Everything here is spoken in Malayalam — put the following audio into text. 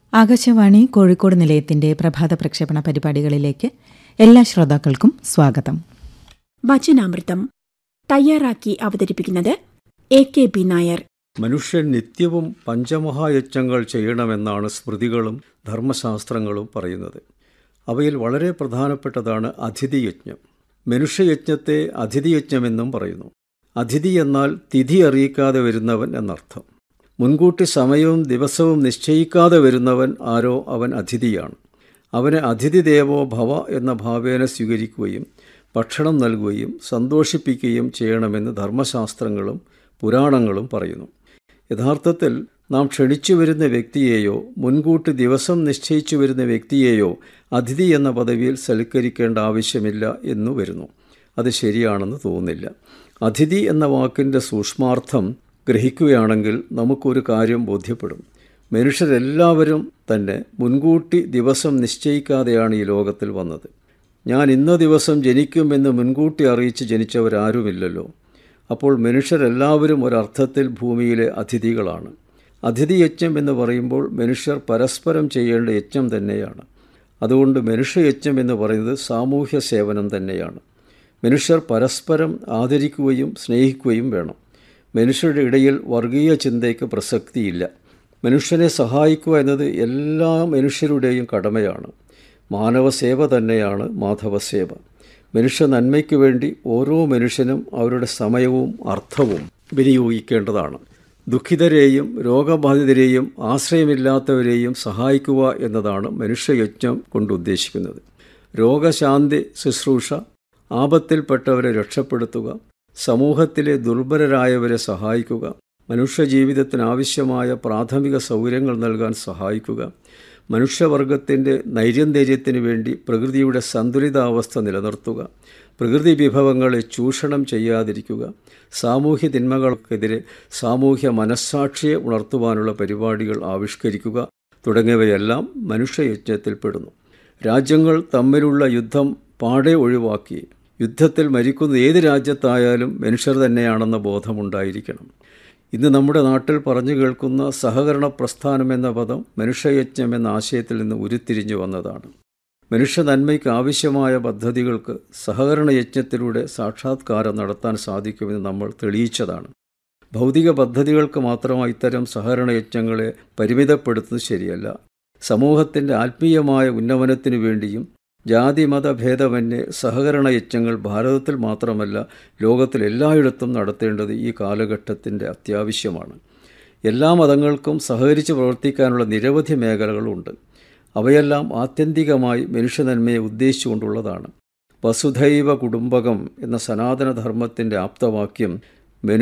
ആകാശവാണി കോഴിക്കോട് നിലയത്തിന്റെ പ്രഭാത പ്രക്ഷേപണ പരിപാടികളിലേക്ക് എല്ലാ ശ്രോതാക്കൾക്കും സ്വാഗതം വചനാമൃതം തയ്യാറാക്കി അവതരിപ്പിക്കുന്നത് എ കെ ബി നായർ മനുഷ്യൻ നിത്യവും പഞ്ചമഹായജ്ഞങ്ങൾ ചെയ്യണമെന്നാണ് സ്മൃതികളും ധർമ്മശാസ്ത്രങ്ങളും പറയുന്നത് അവയിൽ വളരെ പ്രധാനപ്പെട്ടതാണ് അതിഥിയജ്ഞം മനുഷ്യയജ്ഞത്തെ അതിഥിയജ്ഞമെന്നും പറയുന്നു അതിഥി എന്നാൽ തിഥി അറിയിക്കാതെ വരുന്നവൻ എന്നർത്ഥം മുൻകൂട്ടി സമയവും ദിവസവും നിശ്ചയിക്കാതെ വരുന്നവൻ ആരോ അവൻ അതിഥിയാണ് അവനെ അതിഥി ദേവോ ഭവ എന്ന ഭാവേന സ്വീകരിക്കുകയും ഭക്ഷണം നൽകുകയും സന്തോഷിപ്പിക്കുകയും ചെയ്യണമെന്ന് ധർമ്മശാസ്ത്രങ്ങളും പുരാണങ്ങളും പറയുന്നു യഥാർത്ഥത്തിൽ നാം ക്ഷണിച്ചു വരുന്ന വ്യക്തിയെയോ മുൻകൂട്ടി ദിവസം നിശ്ചയിച്ചു വരുന്ന വ്യക്തിയെയോ അതിഥി എന്ന പദവിയിൽ സൽക്കരിക്കേണ്ട ആവശ്യമില്ല എന്നു വരുന്നു അത് ശരിയാണെന്ന് തോന്നുന്നില്ല അതിഥി എന്ന വാക്കിൻ്റെ സൂക്ഷ്മാർത്ഥം ഗ്രഹിക്കുകയാണെങ്കിൽ നമുക്കൊരു കാര്യം ബോധ്യപ്പെടും മനുഷ്യരെല്ലാവരും തന്നെ മുൻകൂട്ടി ദിവസം നിശ്ചയിക്കാതെയാണ് ഈ ലോകത്തിൽ വന്നത് ഞാൻ ഇന്ന ദിവസം ജനിക്കുമെന്ന് മുൻകൂട്ടി അറിയിച്ച് ജനിച്ചവരാരുമില്ലല്ലോ അപ്പോൾ മനുഷ്യരെല്ലാവരും ഒരർത്ഥത്തിൽ ഭൂമിയിലെ അതിഥികളാണ് അതിഥി യജ്ഞം എന്ന് പറയുമ്പോൾ മനുഷ്യർ പരസ്പരം ചെയ്യേണ്ട യജ്ഞം തന്നെയാണ് അതുകൊണ്ട് മനുഷ്യയജ്ഞം എന്ന് പറയുന്നത് സാമൂഹ്യ സേവനം തന്നെയാണ് മനുഷ്യർ പരസ്പരം ആദരിക്കുകയും സ്നേഹിക്കുകയും വേണം മനുഷ്യരുടെ ഇടയിൽ വർഗീയ ചിന്തയ്ക്ക് പ്രസക്തിയില്ല മനുഷ്യനെ സഹായിക്കുക എന്നത് എല്ലാ മനുഷ്യരുടെയും കടമയാണ് മാനവസേവ തന്നെയാണ് മാധവസേവ മനുഷ്യ നന്മയ്ക്ക് വേണ്ടി ഓരോ മനുഷ്യനും അവരുടെ സമയവും അർത്ഥവും വിനിയോഗിക്കേണ്ടതാണ് ദുഃഖിതരെയും രോഗബാധിതരെയും ആശ്രയമില്ലാത്തവരെയും സഹായിക്കുക എന്നതാണ് മനുഷ്യയജ്ഞം കൊണ്ട് ഉദ്ദേശിക്കുന്നത് രോഗശാന്തി ശുശ്രൂഷ ആപത്തിൽപ്പെട്ടവരെ രക്ഷപ്പെടുത്തുക സമൂഹത്തിലെ ദുർബലരായവരെ സഹായിക്കുക മനുഷ്യജീവിതത്തിന് ആവശ്യമായ പ്രാഥമിക സൗകര്യങ്ങൾ നൽകാൻ സഹായിക്കുക മനുഷ്യവർഗത്തിൻ്റെ നൈര്യന്തര്യത്തിന് വേണ്ടി പ്രകൃതിയുടെ സന്തുലിതാവസ്ഥ നിലനിർത്തുക പ്രകൃതി വിഭവങ്ങളെ ചൂഷണം ചെയ്യാതിരിക്കുക സാമൂഹ്യ തിന്മകൾക്കെതിരെ സാമൂഹ്യ മനസ്സാക്ഷിയെ ഉണർത്തുവാനുള്ള പരിപാടികൾ ആവിഷ്കരിക്കുക തുടങ്ങിയവയെല്ലാം മനുഷ്യയജ്ഞത്തിൽപ്പെടുന്നു രാജ്യങ്ങൾ തമ്മിലുള്ള യുദ്ധം പാടെ ഒഴിവാക്കി യുദ്ധത്തിൽ മരിക്കുന്ന ഏത് രാജ്യത്തായാലും മനുഷ്യർ തന്നെയാണെന്ന ബോധമുണ്ടായിരിക്കണം ഇന്ന് നമ്മുടെ നാട്ടിൽ പറഞ്ഞു കേൾക്കുന്ന സഹകരണ പ്രസ്ഥാനം എന്ന പദം മനുഷ്യയജ്ഞം എന്ന ആശയത്തിൽ നിന്ന് ഉരുത്തിരിഞ്ഞു വന്നതാണ് മനുഷ്യ നന്മയ്ക്ക് ആവശ്യമായ പദ്ധതികൾക്ക് സഹകരണ യജ്ഞത്തിലൂടെ സാക്ഷാത്കാരം നടത്താൻ സാധിക്കുമെന്ന് നമ്മൾ തെളിയിച്ചതാണ് ഭൗതിക പദ്ധതികൾക്ക് മാത്രമായി ഇത്തരം സഹകരണ യജ്ഞങ്ങളെ പരിമിതപ്പെടുത്തുന്നത് ശരിയല്ല സമൂഹത്തിൻ്റെ ആത്മീയമായ ഉന്നമനത്തിനു വേണ്ടിയും ജാതി മതഭേദമന്യേ സഹകരണ യജ്ഞങ്ങൾ ഭാരതത്തിൽ മാത്രമല്ല ലോകത്തിൽ എല്ലായിടത്തും നടത്തേണ്ടത് ഈ കാലഘട്ടത്തിൻ്റെ അത്യാവശ്യമാണ് എല്ലാ മതങ്ങൾക്കും സഹകരിച്ച് പ്രവർത്തിക്കാനുള്ള നിരവധി മേഖലകളുണ്ട് അവയെല്ലാം ആത്യന്തികമായി മനുഷ്യനന്മയെ ഉദ്ദേശിച്ചുകൊണ്ടുള്ളതാണ് വസുധൈവ കുടുംബകം എന്ന സനാതനധർമ്മത്തിൻ്റെ ആപ്തവാക്യം